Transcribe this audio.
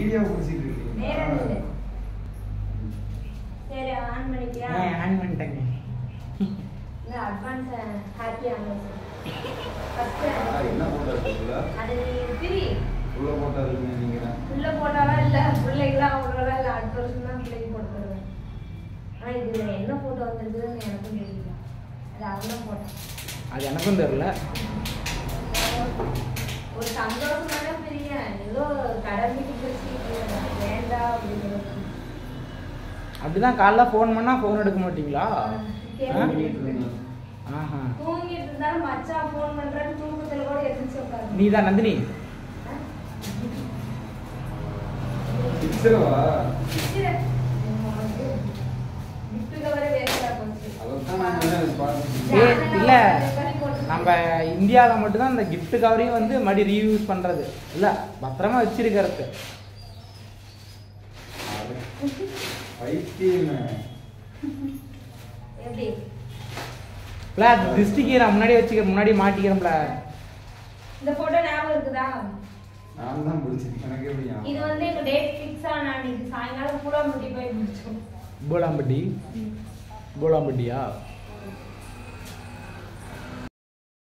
Video பிடிச்சிட்டு நேரம் இல்லை இருக்கீங்க சரி ஆன் பண்ணிக்கியா ஆன் பண்ணிட்டேங்க இந்த அட்வான்ஸ் ஹாப்பி ஆனிவர்சரி ஆ, ஃபர்ஸ்ட் என்ன போட்டோ இருக்குல்ல அது நீ பிரி உள்ள போட்டோ இருக்குன்னு நினைக்கிறேன் புள்ள போட்டாவா இல்ல பிள்ளைகளாம் அவ்வளோவா இல்லை அடுத்த வருஷம் தான் பிள்ளைக்கு போட்டு தருவேன் ஆனா இதுல என்ன போட்டோ வந்திருக்குதுன்னு எனக்கும் தெரியல அது அவன் போட்டான் அது எனக்கும் தெரியல ஒரு சந்தோஷமான பெரிய ஏதோ கடமைக்கு பிடிச்சி வேண்டாம் அப்படிங்கிறது அப்படிதான் காலைல ஃபோன் பண்ணா ஃபோன் எடுக்க மாட்டீங்களா பண்ணிட்டு இருந்தேன். ஆஹா தூங்கிட்டு இருந்தாலும் மச்சான் ஃபோன் பண்றேன்னு தூக்கத்துல கூட எதிர்த்து உட்காரு நீ தான் நந்தினி பிக்சரவா அதைத்தான் நான் என்ன பார்த்துட்டு ஏ இல்ல நம்ம இந்தியாவில் மட்டும்தான் இந்த gift கவரையும் வந்து மறுபடி ரீயூஸ் பண்றது இல்ல பத்திரமா வச்சிருக்கிறது பைத்தியமே எப்படி இல்ல அது திருஷ்டிக்கு நான் முன்னாடி வச்சுக்க முன்னாடி மாட்டிக்கிறோம்ல இந்த போட்டோ ஞாபகம் இருக்குதா நான் தான் பிடிச்சேன் எனக்கு எப்படி இது ஞாபகம்? வந்து எங்க டேட் ஃபிக்ஸ் ஆன அன்னைக்கு சாயங்காலம் பூலாம்பட்டி போய் முடிச்சோம் பூலாம்பட்டி பூலாம்பட்டியா